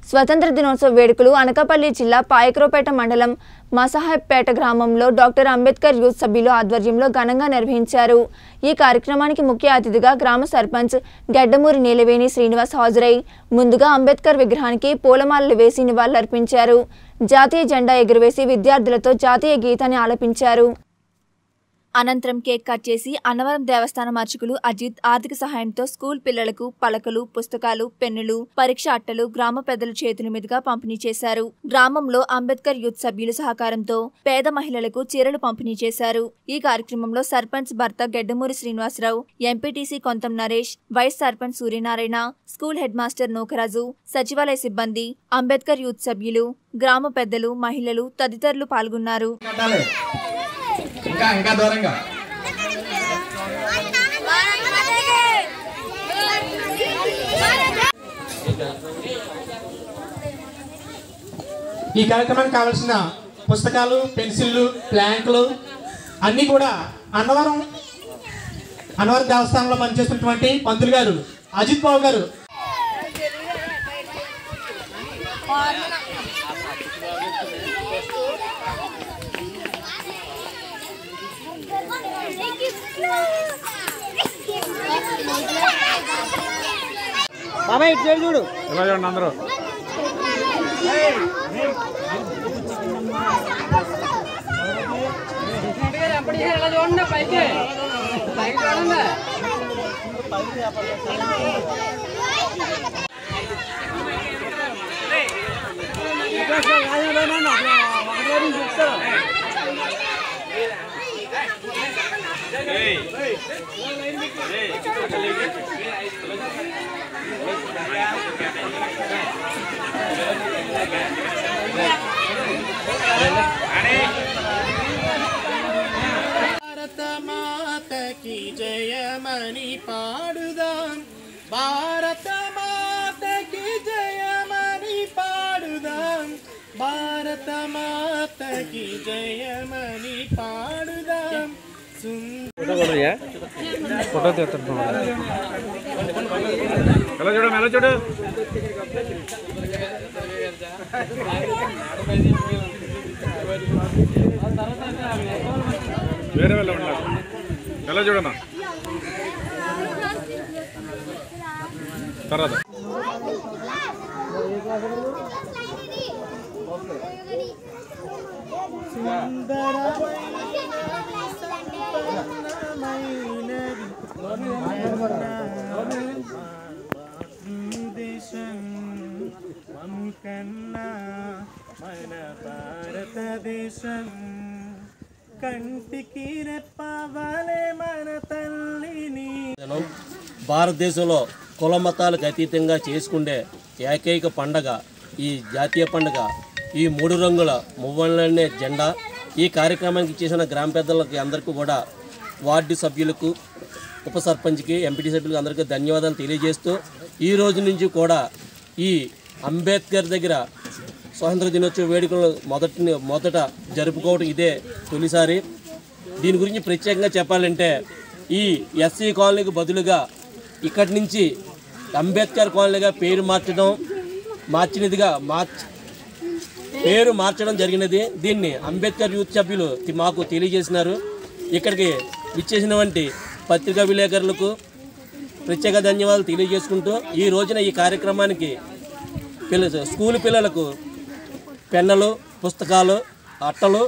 స్వతంత్ర దినోత్సవ వేడుకలు అనకాపల్లి జిల్లా పాయకరోపేట మండలం మసాహెబ్పేట గ్రామంలో డాక్టర్ అంబేద్కర్ యూత్ సభ్యులు ఆధ్వర్యంలో ఘనంగా నిర్వహించారు ఈ కార్యక్రమానికి ముఖ్య అతిథిగా గ్రామ సర్పంచ్ గెడ్డమూరి నీలవేణి శ్రీనివాస్ హాజరై ముందుగా అంబేద్కర్ విగ్రహానికి పూలమాలలు వేసి నివాళులర్పించారు జాతీయ జెండా ఎగురవేసి విద్యార్థులతో జాతీయ గీతాన్ని ఆలపించారు అనంతరం కేక్ కట్ చేసి అన్నవరం దేవస్థానం అర్చకులు అజిత్ ఆర్థిక సహాయంతో స్కూల్ పిల్లలకు పలకలు పుస్తకాలు పెన్నులు పరీక్ష అట్టలు గ్రామ పెద్దల చేతుల మీదుగా పంపిణీ చేశారు గ్రామంలో అంబేద్కర్ యూత్ సభ్యుల సహకారంతో పేద మహిళలకు చీరలు పంపిణీ చేశారు ఈ కార్యక్రమంలో సర్పంచ్ భర్త Geddamuri Srinivasarao MPTC Kontham Naresh vice sarpanch Suryanarayana school head master Nukaraju సచివాలయ సిబ్బంది అంబేద్కర్ యూత్ సభ్యులు గ్రామ పెద్దలు మహిళలు తదితరులు పాల్గొన్నారు కట్టాలి ఇంకా ఇంకా దూరంగా ఈ కార్యక్రమానికి కావాల్సిన పుస్తకాలు పెన్సిళ్ళు ప్లాంకులు అన్నీ కూడా అన్నవరం అన్నవరం దేవస్థానంలో పనిచేస్తున్నటువంటి పంతులు గారు అజిత్ బాబు గారు ఎలా చూడండి అందరూ భారత మాతకి జయమని పాడుదాం భారత మాతకి జయమని పాడుదాం భారత మాతకి జయమని పాడుదాం సుందర ఫోటో తీస్తాను ఎలా చూడు ఎలా చూడు వేరే వెళ్ళ ఉండాలి ఎలా చూడన్నా తర్వాత దేశం కన్నా మన భారతదేశం కంటికి రెప్పవలే మన తల్లిని దినం భారతదేశంలో కుల మతాలకు అతీతంగా చేసుకునే ఏకైక పండగ ఈ జాతీయ పండగ ఈ మూడు రంగుల మువ్వలనే జెండా ఈ కార్యక్రమానికి చేసిన గ్రామ పెద్దలకి అందరికీ కూడా వార్డు సభ్యులకు ఉప సర్పంచ్కి ఎంపీటీ సభ్యులకు అందరికీ ధన్యవాదాలు తెలియజేస్తూ ఈ రోజు నుంచి కూడా ఈ అంబేద్కర్ దగ్గర స్వాతంత్ర దినోత్సవ వేడుకలు మొదటి మొదట జరుపుకోవడం ఇదే తొలిసారి దీని గురించి ప్రత్యేకంగా చెప్పాలంటే ఈ ఎస్సీ కాలనీకి బదులుగా ఇక్కడి నుంచి అంబేద్కర్ కాలనీగా పేరు మార్చడం మార్చినదిగా మార్చ్ పేరు మార్చడం జరిగినది దీన్ని అంబేద్కర్ యూత్ సభ్యులు తి- మాకు తెలియజేసినారు ఇక్కడికి విచ్చేసినటువంటి పత్రికా విలేకరులకు ప్రత్యేక ధన్యవాదాలు తెలియజేసుకుంటూ ఈ రోజున ఈ కార్యక్రమానికి పిల్ల స్కూల్ పిల్లలకు పెన్నులు పుస్తకాలు అట్టలు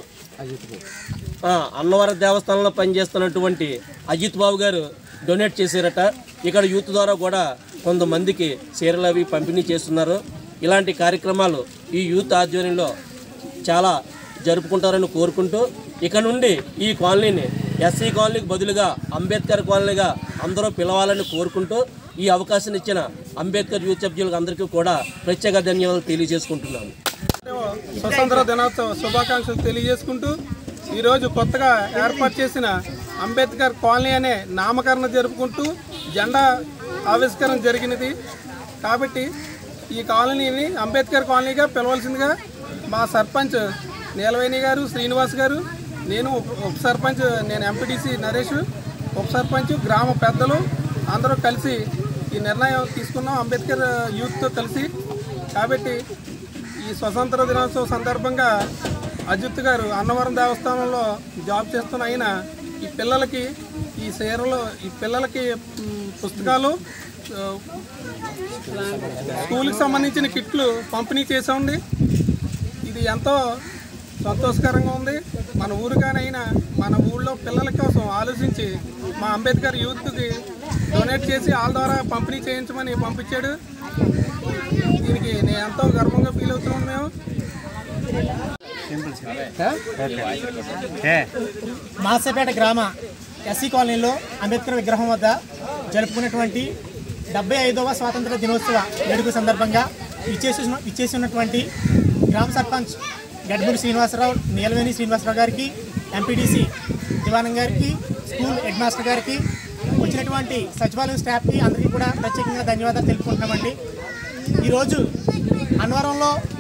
ఆ, అన్నవరం దేవస్థానంలో పనిచేస్తున్నటువంటి అజిత్ బాబు గారు డొనేట్ చేశారట ఇక్కడ యూత్ ద్వారా కూడా కొంతమందికి చీరలు అవి పంపిణీ చేస్తున్నారు ఇలాంటి కార్యక్రమాలు ఈ యూత్ ఆధ్వర్యంలో చాలా జరుపుకుంటారని కోరుకుంటూ ఇక నుండి ఈ కాలనీని ఎస్సీ కాలనీకి బదులుగా అంబేద్కర్ కాలనీగా అందరూ పిలవాలని కోరుకుంటూ ఈ అవకాశం ఇచ్చిన అంబేద్కర్ యూత్ సభ్యులకు అందరికీ కూడా ప్రత్యేక ధన్యవాదాలు తెలియజేసుకుంటున్నాను స్వతంత్ర దినోత్సవ శుభాకాంక్షలు తెలియజేసుకుంటూ ఈరోజు కొత్తగా ఏర్పాటు చేసిన అంబేద్కర్ కాలనీ అనే నామకరణ జరుపుకుంటూ జెండా ఆవిష్కరణ జరిగినది కాబట్టి ఈ కాలనీని అంబేద్కర్ కాలనీగా పిలవాల్సిందిగా మా సర్పంచ్ నీలవేణి గారు శ్రీనివాస్ గారు నేను ఉప ఉప సర్పంచ్ నేను ఎంపీటీసీ నరేష్ ఉప సర్పంచ్ గ్రామ పెద్దలు అందరూ కలిసి ఈ నిర్ణయం తీసుకున్నాం అంబేద్కర్ యూత్తో కలిసి కాబట్టి ఈ స్వతంత్ర దినోత్సవం సందర్భంగా అజిత్ గారు అన్నవరం దేవస్థానంలో జాబ్ చేస్తున్న ఆయన ఈ పిల్లలకి ఈ చీరలు ఈ పిల్లలకి మ్, పుస్తకాలు ఆ, స్కూల్కి సంబంధించిన కిట్లు పంపిణీ చేసామండి ఇది ఎంతో సంతోషకరంగా ఉంది మన ఊరిగానైనా మన ఊళ్ళో పిల్లల కోసం ఆలోచించి మా అంబేద్కర్ యూత్కి డొనేట్ చేసి వాళ్ళ ద్వారా పంపిణీ చేయించమని పంపించాడు దీనికి నేను ఎంతో గర్వంగా ఫీల్ అవుతున్నాను మేము మాసపేట గ్రామ ఎస్సీ కాలనీలో అంబేద్కర్ విగ్రహం వద్ద జరుపుకున్నటువంటి డెబ్బై ఐదవ స్వాతంత్ర దినోత్సవ వేడుక సందర్భంగా ఇచ్చేసి ఇచ్చేసి ఉన్నటువంటి గ్రామ సర్పంచ్ గడ్బూరి శ్రీనివాసరావు నీలవేణి శ్రీనివాసరావు గారికి ఎంపీడీసీ దివానం గారికి స్కూల్ హెడ్ మాస్టర్ గారికి వచ్చినటువంటి సచివాలయం స్టాఫ్కి అందరికీ కూడా ప్రత్యేకంగా ధన్యవాదాలు తెలుపుకుంటున్నామండి ఈరోజు అన్నవరంలో